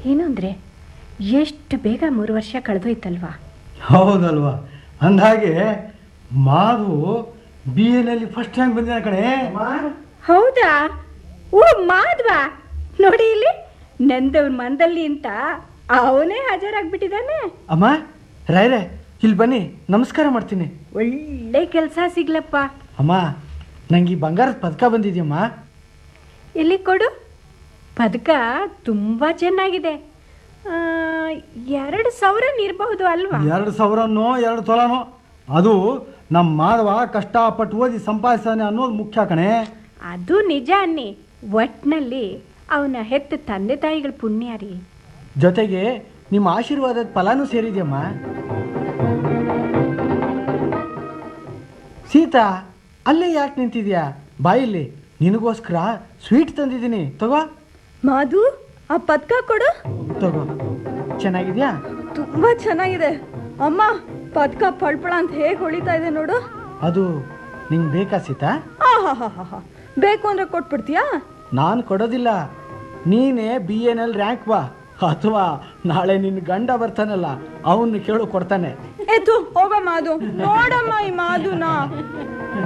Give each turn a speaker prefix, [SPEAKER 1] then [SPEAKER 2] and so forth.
[SPEAKER 1] ಏನು ಅಂದರೆ ಎಷ್ಟು ಬೇಗ ಮೂರು ವರ್ಷ ಕಳೆದೋಯ್ತಲ್ವಾ
[SPEAKER 2] ಹೌದಲ್ವಾ ಅಂದಹಾಗೆ ಮಾಧು ಬಿ ಎನಲ್ಲಿ ಫಸ್ಟ್ ರ್ಯಾಂಕ್ ಬಂದಿನ ಕಣೆ
[SPEAKER 1] ಹೌದಾ ಓ ಮಾಧ್ವಾ ನೋಡಿ ಇಲ್ಲಿ ನಂದವ್ರ ಮಂದಲ್ಲಿ ಅಂತ ಅವನೇ ಹಾಜರಾಗ್ಬಿಟ್ಟಿದ್ದಾನೆ
[SPEAKER 2] ಅಮ್ಮ ರಾಯ್ರೆ ಇಲ್ಲಿ ಬನ್ನಿ ನಮಸ್ಕಾರ ಮಾಡ್ತೀನಿ
[SPEAKER 1] ಒಳ್ಳೆ ಕೆಲಸ ಸಿಗ್ಲಪ್ಪ
[SPEAKER 2] ಅಮ್ಮ ನಂಗೆ ಈ ಬಂಗಾರದ ಪದಕ ಬಂದಿದ್ಯಮ್ಮ
[SPEAKER 1] ಎಲ್ಲಿ ಕೊಡು ಪದಕ ತುಂಬ ಚೆನ್ನಾಗಿದೆ ಆ, ಎರಡು ಸಾವಿರ ಇರಬಹುದು ಅಲ್ವಾ
[SPEAKER 2] ಎರಡು ಸಾವಿರನೋ ಎರಡು ತೊಲನೋ ಅದು ನಮ್ಮ ಮಾಧವ ಕಷ್ಟಪಟ್ಟು ಓದಿ ಸಂಪಾದಿಸ್ತಾನೆ ಅನ್ನೋದು ಮುಖ್ಯ ಕಣೆ
[SPEAKER 1] ಅದು ನಿಜ ಅನ್ನಿ ಒಟ್ನಲ್ಲಿ ಅವನ ಹೆತ್ತ ತಂದೆ ತಾಯಿಗಳ ಪುಣ್ಯ ರೀ
[SPEAKER 2] ಜೊತೆಗೆ ನಿಮ್ಮ ಆಶೀರ್ವಾದದ ಫಲಾನೂ ಸೇರಿದ್ಯಮ್ಮ ಸೀತಾ ಅಲ್ಲೇ ಯಾಕೆ ನಿಂತಿದ್ಯಾ ಬಾಯಿಲಿ ನಿನಗೋಸ್ಕರ ಸ್ವೀಟ್ ತಂದಿದ್ದೀನಿ ತಗೋ
[SPEAKER 3] ಮಾಧು ಆ ಪದಕ ಕೊಡು
[SPEAKER 2] ತಗೋ ಚೆನ್ನಾಗಿದ್ಯಾ
[SPEAKER 3] ತುಂಬಾ ಚೆನ್ನಾಗಿದೆ ಅಮ್ಮ ಪದಕ ಪಳ್ಪಳ ಅಂತ ಹೇಗೆ ಹೊಳಿತಾ ಇದೆ ನೋಡು
[SPEAKER 2] ಅದು ನಿಂಗೆ ಬೇಕಾ ಸೀತಾ
[SPEAKER 3] ಆಹಾಹಾಹಾ. ಬೇಕು ಅಂದ್ರೆ ಕೊಟ್ಬಿಡ್ತೀಯಾ
[SPEAKER 2] ನಾನು ಕೊಡೋದಿಲ್ಲ ನೀನೇ ಬಿ ಎನ್ ರ್ಯಾಂಕ್ ಬಾ ಅಥವಾ ನಾಳೆ ನಿನ್ನ ಗಂಡ ಬರ್ತಾನಲ್ಲ ಅವನ್ನ ಕೇಳು ಕೊಡ್ತಾನೆ
[SPEAKER 3] ಎತ್ತು ಹೋಗ ಮಾಧು ನೋಡಮ್ಮ ಈ ಮಾಧುನ